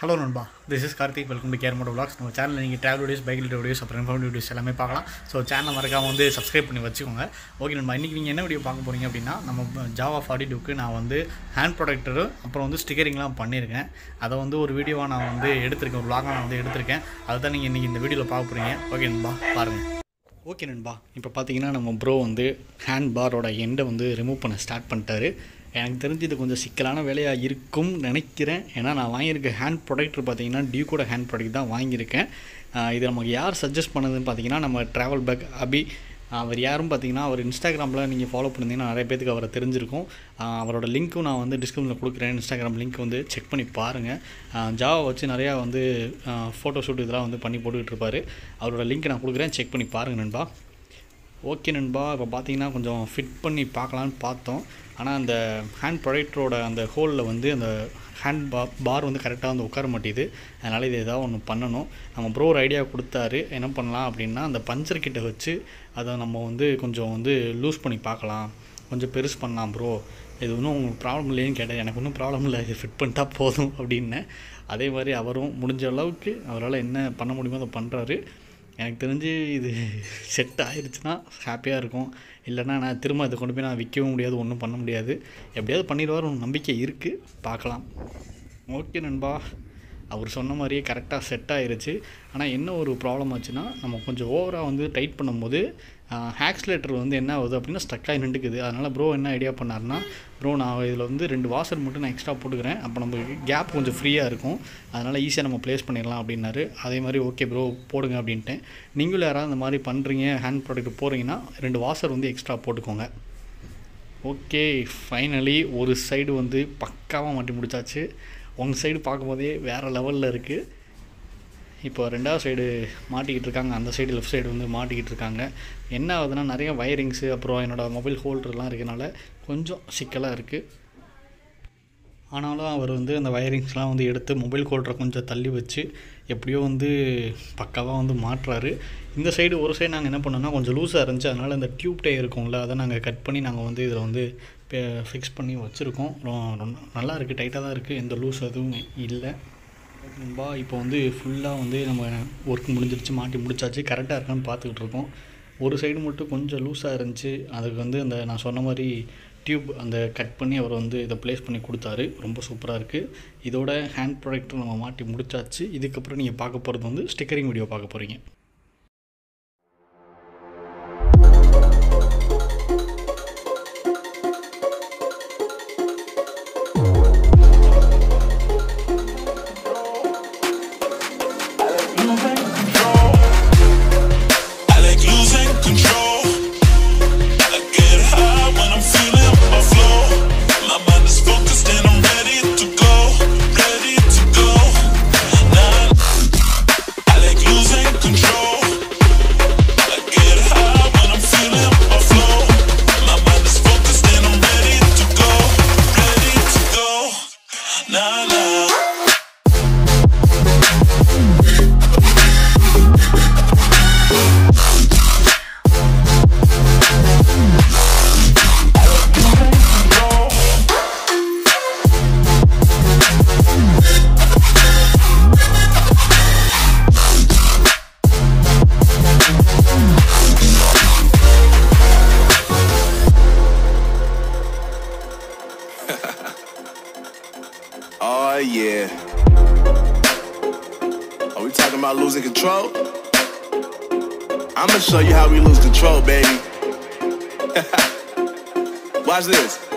Hello நண்பா this is Karthik welcome to care moto vlogs நம்ம சேனலில் நீங்கள் ட்ராவல் வீடியோஸ் பைக் வீடியோஸ் அப்புறம் இன்ஃபார்ம் வீடியோஸ் எல்லாமே பார்க்கலாம் ஸோ சேனலை மறக்காம வந்து சப்ஸ்கிரைப் பண்ணி வச்சுக்கோங்க ஓகே நண்பா இன்றைக்கி நீங்கள் என்ன வீடியோ பார்க்க போகிறீங்க அப்படின்னா நம்ம ஜாவா ஃபார்ட்டி டூக்கு நான் வந்து ஹேண்ட் ப்ரொடக்டரு அப்புறம் வந்து ஸ்டிக்கரிங்லாம் பண்ணியிருக்கேன் அதை வந்து ஒரு வீடியோவாக நான் வந்து எடுத்திருக்கேன் ஒரு vlog-ஆ நான் வந்து எடுத்திருக்கேன் அதை தான் நீங்கள் இன்றைக்கி இந்த வீடியோவில் பார்க்க போகிறீங்க ஓகே நண்பா பாருங்கள் ஓகே நண்பா இப்போ பார்த்தீங்கன்னா நம்ம ப்ரோ வந்து ஹேண்ட் பாரோட எண்டை வந்து ரிமூவ் பண்ண ஸ்டார்ட் பண்ணிட்டாரு எனக்கு தெரிஞ்சு இது கொஞ்சம் சிக்கலான வேலையாக இருக்கும்னு நினைக்கிறேன் ஏன்னா நான் வாங்கியிருக்க ஹேண்ட் ப்ரொடக்டர் பார்த்தீங்கன்னா டியூக்கோட ஹேண்ட் ப்ராடக்ட் தான் வாங்கியிருக்கேன் ஆஹ் இது நமக்கு யார் சஜஸ்ட் பண்ணதுன்னு பார்த்தீங்கன்னா நம்ம ட்ராவல் பேக் அபி அவர் யாரும் பார்த்தீங்கன்னா அவர் இன்ஸ்டாகிராமில் நீங்கள் ஃபாலோ பண்ணியிருந்தீங்கன்னா நிறைய பேத்துக்கு அவரை தெரிஞ்சிருக்கும் ஆஹ் அவரோட லிங்க்கும் நான் வந்து டிஸ்கிரிப்ஷனில் கொடுக்குறேன் இன்ஸ்டாகிராம் லிங்க் வந்து செக் பண்ணி பாருங்கள் ஜாவா வச்சு நிறையா வந்து ஃபோட்டோ ஷூட் இதெல்லாம் வந்து பண்ணி போட்டுக்கிட்டு இருப்பாரு அவரோட லிங்க் நான் கொடுக்குறேன் செக் பண்ணி பாருங்கள் நண்பா ஓகே நண்பா இப்போ பார்த்தீங்கன்னா கொஞ்சம் ஃபிட் பண்ணி பார்க்கலான்னு பார்த்தோம் ஆனால் அந்த ஹேண்ட் ப்ரொடக்டரோட அந்த ஹோலில் வந்து அந்த ஹேண்ட் பா பார் வந்து கரெக்டாக வந்து உட்கார மாட்டேது அதனால் இது ஏதாவது ஒன்று பண்ணணும் நம்ம ப்ரோ ஒரு ஐடியா கொடுத்தாரு என்ன பண்ணலாம் அப்படின்னா அந்த பஞ்சர் கிட்ட வச்சு அதை நம்ம வந்து கொஞ்சம் வந்து லூஸ் பண்ணி பார்க்கலாம் கொஞ்சம் பெருசு பண்ணலாம் ப்ரோ இது ஒன்றும் உங்களுக்கு ப்ராப்ளம் இல்லைன்னு கேட்டேன் எனக்கு ஒன்றும் ப்ராப்ளம் இல்லை இது ஃபிட் பண்ணிட்டா போதும் அப்படின்னேன் அதே மாதிரி அவரும் முடிஞ்ச அளவுக்கு அவரால் என்ன பண்ண முடியுமோ அதை பண்ணுறாரு எனக்கு தெரிஞ்சு இது செட் ஆயிருச்சுன்னா ஹாப்பியாக இருக்கும் இல்லைன்னா நான் திரும்ப இதை கொண்டு போய் நான் விற்கவும் முடியாது ஒன்றும் பண்ண முடியாது எப்படியாவது பண்ணிடுவார் ஒரு நம்பிக்கை இருக்குது பார்க்கலாம் ஓகே நண்பா அவர் சொன்ன மாதிரியே கரெக்டாக செட் ஆயிருச்சு ஆனால் என்ன ஒரு ப்ராப்ளம் ஆச்சுன்னா நம்ம கொஞ்சம் ஓவராக வந்து டைட் பண்ணும்போது ஹேக்ஸ்லேட்டர் வந்து என்ன ஆகுது அப்படின்னா ஸ்டக் ஆகி நின்றுக்குது அதனால் ப்ரோ என்ன ஐடியா பண்ணாருன்னா ப்ரோ நான் இதில் வந்து ரெண்டு வாசர் மட்டும் நான் எக்ஸ்ட்ரா போட்டுக்கிறேன் அப்போ நமக்கு கேப் கொஞ்சம் ஃப்ரீயாக இருக்கும் அதனால் ஈஸியாக நம்ம ப்ளேஸ் பண்ணிடலாம் அப்படின்னாரு அதே மாதிரி ஓகே ப்ரோ போடுங்க அப்படின்ட்டேன் நீங்களும் யாராவது இந்த மாதிரி பண்ணுறீங்க ஹேண்ட் ப்ராடக்ட் போகிறீங்கன்னா ரெண்டு வாசர் வந்து எக்ஸ்ட்ரா போட்டுக்கோங்க ஓகே ஃபைனலி ஒரு சைடு வந்து பக்காவாக மாட்டி முடிச்சாச்சு உங்கள் சைடு பார்க்கும்போதே வேறு லெவலில் இருக்குது இப்போ ரெண்டாவது சைடு மாட்டிக்கிட்டு இருக்காங்க அந்த சைடு லெஃப்ட் சைடு வந்து மாட்டிக்கிட்டு இருக்காங்க என்ன ஆகுதுன்னா நிறைய வயரிங்ஸு அப்புறம் என்னோடய மொபைல் ஹோல்டர்லாம் இருக்கனால கொஞ்சம் சிக்கலாக இருக்குது ஆனாலும் அவர் வந்து அந்த வயரிங்ஸ்லாம் வந்து எடுத்து மொபைல் ஹோல்டரை கொஞ்சம் தள்ளி வச்சு எப்படியோ வந்து பக்காவாக வந்து மாட்டுறாரு இந்த சைடு ஒரு சைடு நாங்கள் என்ன பண்ணோம்னா கொஞ்சம் லூஸாக இருந்துச்சு அதனால் இந்த டியூப் டே இருக்கும்ல அதை நாங்கள் கட் பண்ணி நாங்கள் வந்து இதில் வந்து ஃபிக்ஸ் பண்ணி வச்சுருக்கோம் ரொம்ப நல்லா இருக்குது டைட்டாக தான் இருக்குது எந்த லூஸ் எதுவும் இல்லை நண்பா இப்போ வந்து ஃபுல்லாக வந்து நம்ம ஒர்க் முடிஞ்சிருச்சு மாட்டி முடிச்சாச்சு கரெக்டாக இருக்கான்னு பார்த்துக்கிட்டு இருக்கோம் ஒரு சைடு மட்டும் கொஞ்சம் லூஸாக இருந்துச்சு அதுக்கு வந்து அந்த நான் சொன்ன மாதிரி டியூப் அந்த கட் பண்ணி அவர் வந்து இதை ப்ளேஸ் பண்ணி கொடுத்தாரு ரொம்ப சூப்பராக இருக்குது இதோட ஹேண்ட் ப்ராடக்ட் நம்ம மாட்டி முடிச்சாச்சு இதுக்கப்புறம் நீங்கள் பார்க்க போகிறது வந்து ஸ்டிக்கரிங் வீடியோ பார்க்க போகிறீங்க I like losing control. I get high when I'm feeling my flow. My mind is focused and I'm ready to go, ready to go. Nah, I like losing control. I get high when I'm feeling my flow. My mind is focused and I'm ready to go, ready to go. Nah, nah. Oh yeah. Are we talking about losing control? I'm gonna show you how we lose control, baby. Watch this.